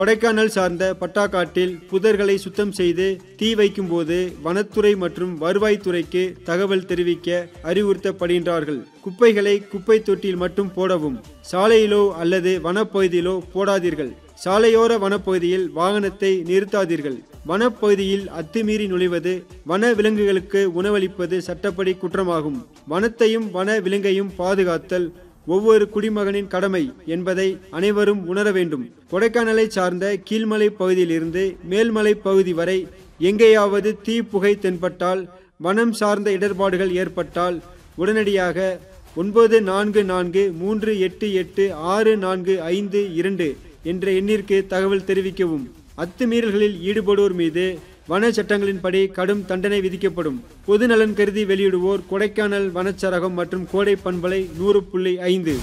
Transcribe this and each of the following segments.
கொடைக்கானல் சார்ந்த பட்டாக்காட்டில் புதர்களை சுத்தம் செய்து தீ வைக்கும்போது வனத்துறை மற்றும் வருவாய்த்துறைக்கு தகவல் தெரிவிக்க அறிவுறுத்தப்படுகின்றார்கள் குப்பைகளை குப்பை தொட்டியில் மட்டும் போடவும் சாலையிலோ அல்லது வனப்பகுதியிலோ போடாதீர்கள் சாலையோர வனப்பகுதியில் வாகனத்தை நிறுத்தாதீர்கள் வனப்பகுதியில் அத்துமீறி நுழைவது வன விலங்குகளுக்கு உணவளிப்பது சட்டப்படி குற்றமாகும் வனத்தையும் வன விலங்கையும் பாதுகாத்தல் ஒவ்வொரு குடிமகனின் கடமை என்பதை அனைவரும் உணர வேண்டும் கொடைக்கானலை சார்ந்த கீழ்மலை பகுதியிலிருந்து மேல்மலை பகுதி வரை எங்கேயாவது தீ புகை தென்பட்டால் வனம் சார்ந்த இடர்பாடுகள் ஏற்பட்டால் உடனடியாக ஒன்பது நான்கு நான்கு மூன்று எட்டு எட்டு ஆறு நான்கு ஐந்து இரண்டு என்ற எண்ணிற்கு தகவல் தெரிவிக்கவும் அத்துமீறல்களில் ஈடுபடுவோர் மீது வன சட்டங்களின்படி கடும் தண்டனை விதிக்கப்படும் பொது நலன் கருதி வெளியிடுவோர் கொடைக்கானல் வனச்சரகம் மற்றும் கோடை பண்பலை நூறு புள்ளி ஐந்து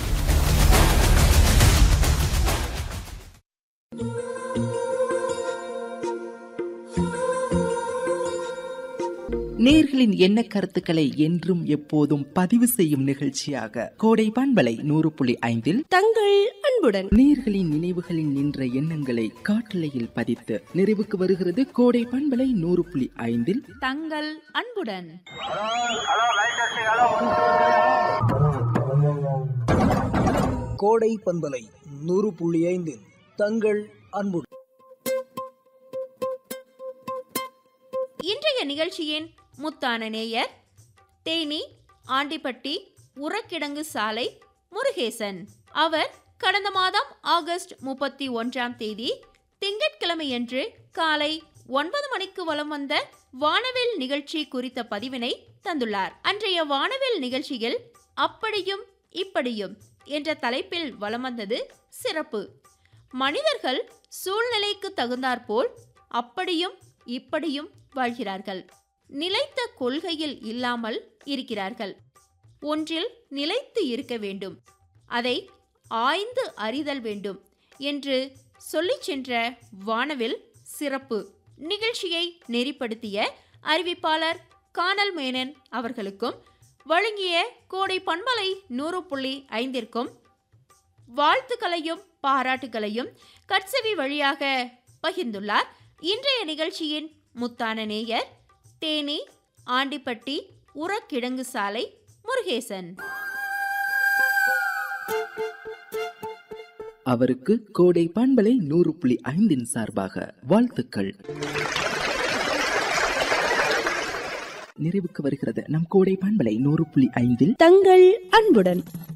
நேர்களின் எண்ண கருத்துக்களை என்றும் எப்போதும் பதிவு செய்யும் நிகழ்ச்சியாக கோடை பண்பலை நூறு புள்ளி ஐந்தில் தங்கள் அன்புடன் நேர்களின் நினைவுகளில் நின்ற எண்ணங்களை காட்டலையில் பதித்து நிறைவுக்கு வருகிறது கோடை பண்பலை நூறு புள்ளி ஐந்தில் தங்கள் அன்புடன் கோடை பண்பலை நூறு புள்ளி ஐந்து தங்கள் அன்பு இன்றைய நிகழ்ச்சியின் முத்தான நேயர் தேனி ஆண்டிப்பட்டி உரக்கிடங்கு சாலை முருகேசன் அவர் கடந்த மாதம் ஆகஸ்ட் முப்பத்தி ஒன்றாம் தேதி திங்கட்கிழமையன்று காலை ஒன்பது மணிக்கு வலம் வந்த வானவில் நிகழ்ச்சி குறித்த பதிவினை தந்துள்ளார் அன்றைய வானவில் நிகழ்ச்சியில் அப்படியும் இப்படியும் என்ற தலைப்பில் வலம் வந்தது சிறப்பு மனிதர்கள் சூழ்நிலைக்கு தகுந்தாற்போல் அப்படியும் இப்படியும் வாழ்கிறார்கள் நிலைத்த கொள்கையில் இல்லாமல் இருக்கிறார்கள் ஒன்றில் நிலைத்து இருக்க வேண்டும் அதை ஆய்ந்து அறிதல் வேண்டும் என்று சொல்லிச் சென்ற வானவில் சிறப்பு நிகழ்ச்சியை நெறிப்படுத்திய அறிவிப்பாளர் கானல் மேனன் அவர்களுக்கும் வழங்கிய கோடை பண்பலை நூறு புள்ளி ஐந்திற்கும் வாழ்த்துக்களையும் பாராட்டுகளையும் கட்செவி வழியாக பகிர்ந்துள்ளார் இன்றைய நிகழ்ச்சியின் முத்தான நேயர் தேனி ஆண்டிப்பட்டி உரக்கிடங்கு சாலை முருகேசன் அவருக்கு கோடை பண்பலை நூறு புள்ளி ஐந்தின் சார்பாக வாழ்த்துக்கள் நிறைவுக்கு வருகிறது நம் கோடை பண்பலை நூறு புள்ளி ஐந்தில் தங்கள் அன்புடன்